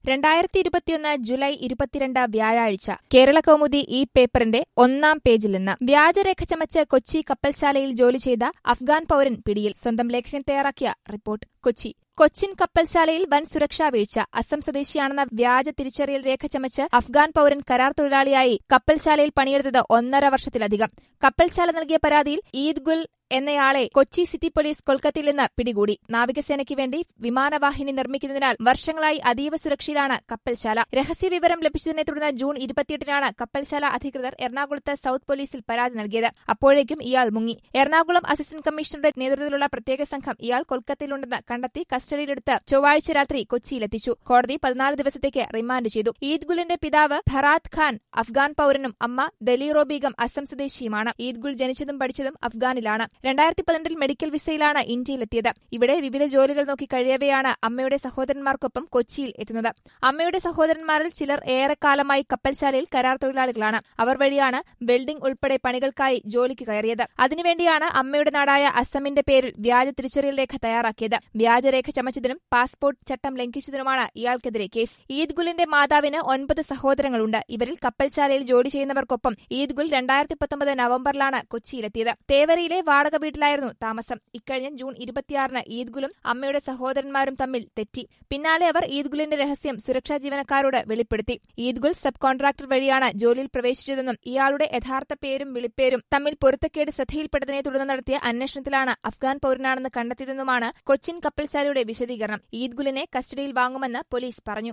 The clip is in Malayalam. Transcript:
രണ്ടായിരത്തി ഇരുപത്തിയൊന്ന് ജൂലൈ ഇരുപത്തിരണ്ട് വ്യാഴാഴ്ച കേരള കൗമുദി ഈ പേപ്പറിന്റെ ഒന്നാം പേജിൽ നിന്ന് വ്യാജരേഖ ചമച്ച് കൊച്ചി കപ്പൽശാലയിൽ ജോലി ചെയ്ത അഫ്ഗാൻ പൌരൻ പിടിയിൽ സ്വന്തം ലേഖകൻ തയ്യാറാക്കിയ റിപ്പോർട്ട് കൊച്ചി കൊച്ചിൻ കപ്പൽശാലയിൽ വൻ സുരക്ഷാ വീഴ്ച അസം സ്വദേശിയാണെന്ന വ്യാജ തിരിച്ചറിയൽ രേഖ ചമച്ച് അഫ്ഗാൻ പൌരൻ കരാർ തൊഴിലാളിയായി കപ്പൽശാലയിൽ പണിയെടുത്തത് ഒന്നര വർഷത്തിലധികം കപ്പൽശാല നൽകിയ പരാതിയിൽ ഈദ് ഗുൽ എന്നയാളെ കൊച്ചി സിറ്റി പോലീസ് കൊൽക്കത്തയിൽ നിന്ന് പിടികൂടി നാവികസേനയ്ക്ക് വേണ്ടി വിമാനവാഹിനി നിർമ്മിക്കുന്നതിനാൽ വർഷങ്ങളായി അതീവ സുരക്ഷയിലാണ് കപ്പൽശാല രഹസ്യവിവരം ലഭിച്ചതിനെ തുടർന്ന് ജൂൺ ഇരുപത്തിയെട്ടിനാണ് കപ്പൽശാല അധികൃതർ എറണാകുളത്ത് സൌത്ത് പോലീസിൽ പരാതി നൽകിയത് അപ്പോഴേക്കും ഇയാൾ മുങ്ങി എറണാകുളം അസിസ്റ്റന്റ് കമ്മീഷണറുടെ നേതൃത്വത്തിലുള്ള പ്രത്യേക സംഘം ഇയാൾ കൊൽക്കത്തയിലുണ്ടെന്ന് കണ്ടെത്തി കസ്റ്റഡിയിലെടുത്ത് ചൊവ്വാഴ്ച രാത്രി കൊച്ചിയിലെത്തിച്ചു കോടതി പതിനാല് ദിവസത്തേക്ക് റിമാൻഡ് ചെയ്തു ഈദ് ഗുലിന്റെ പിതാവ് ഫറാത്ത് ഖാൻ അഫ്ഗാൻ പൌരനും അമ്മ ദലീറോ ബീഗം അസം സ്വദേശിയുമാണ് ഈദ് ഗുൽ ജനിച്ചതും പഠിച്ചതും അഫ്ഗാനിലാണ് രണ്ടായിരത്തി പന്ത്രണ്ടിൽ മെഡിക്കൽ വിസയിലാണ് ഇന്ത്യയിലെത്തിയത് ഇവിടെ വിവിധ ജോലികൾ നോക്കി കഴിയവെയാണ് അമ്മയുടെ സഹോദരന്മാർക്കൊപ്പം കൊച്ചിയിൽ എത്തുന്നത് അമ്മയുടെ സഹോദരന്മാരിൽ ചിലർ ഏറെക്കാലമായി കപ്പൽശാലയിൽ കരാർ തൊഴിലാളികളാണ് അവർ വഴിയാണ് വെൽഡിംഗ് ഉൾപ്പെടെ പണികൾക്കായി ജോലിക്ക് കയറിയത് അതിനുവേണ്ടിയാണ് അമ്മയുടെ നാടായ അസമിന്റെ പേരിൽ വ്യാജ തിരിച്ചറിയൽ രേഖ തയ്യാറാക്കിയത് വ്യാജരേഖ ചമച്ചതിനും പാസ്പോർട്ട് ചട്ടം ലംഘിച്ചതിനുമാണ് ഇയാൾക്കെതിരെ കേസ് ഈദ് ഗുലിന്റെ മാതാവിന് ഒൻപത് സഹോദരങ്ങളുണ്ട് ഇവരിൽ കപ്പൽശാലയിൽ ജോലി ചെയ്യുന്നവർക്കൊപ്പം ഈദ് ഗുൽ രണ്ടായിരത്തി പത്തൊമ്പത് നവംബറിലാണ് കൊച്ചിയിലെത്തിയത് തേവരയിലെ വാടക വീട്ടിലായിരുന്നു താമസം ഇക്കഴിഞ്ഞ ജൂൺ ഇരുപത്തിയാറിന് ഈദ് ഗുലും അമ്മയുടെ സഹോദരന്മാരും തമ്മിൽ തെറ്റി പിന്നാലെ അവർ ഈദ് ഗുലിന്റെ രഹസ്യം സുരക്ഷാ ജീവനക്കാരോട് വെളിപ്പെടുത്തി ഈദ് ഗുൽ സബ് കോൺട്രാക്ടർ വഴിയാണ് ജോലിയിൽ പ്രവേശിച്ചതെന്നും ഇയാളുടെ യഥാർത്ഥ പേരും വിളിപ്പേരും തമ്മിൽ പൊരുത്തക്കേട് ശ്രദ്ധയിൽപ്പെട്ടതിനെ തുടർന്ന് നടത്തിയ അന്വേഷണത്തിലാണ് അഫ്ഗാൻ പൌരനാണെന്ന് കണ്ടെത്തിയതെന്നുമാണ് കൊച്ചിൻ കപ്പൽശാലയുടെ വിശദീകരണം ഈദ് ഗുലിനെ കസ്റ്റഡിയിൽ വാങ്ങുമെന്ന് പോലീസ് പറഞ്ഞു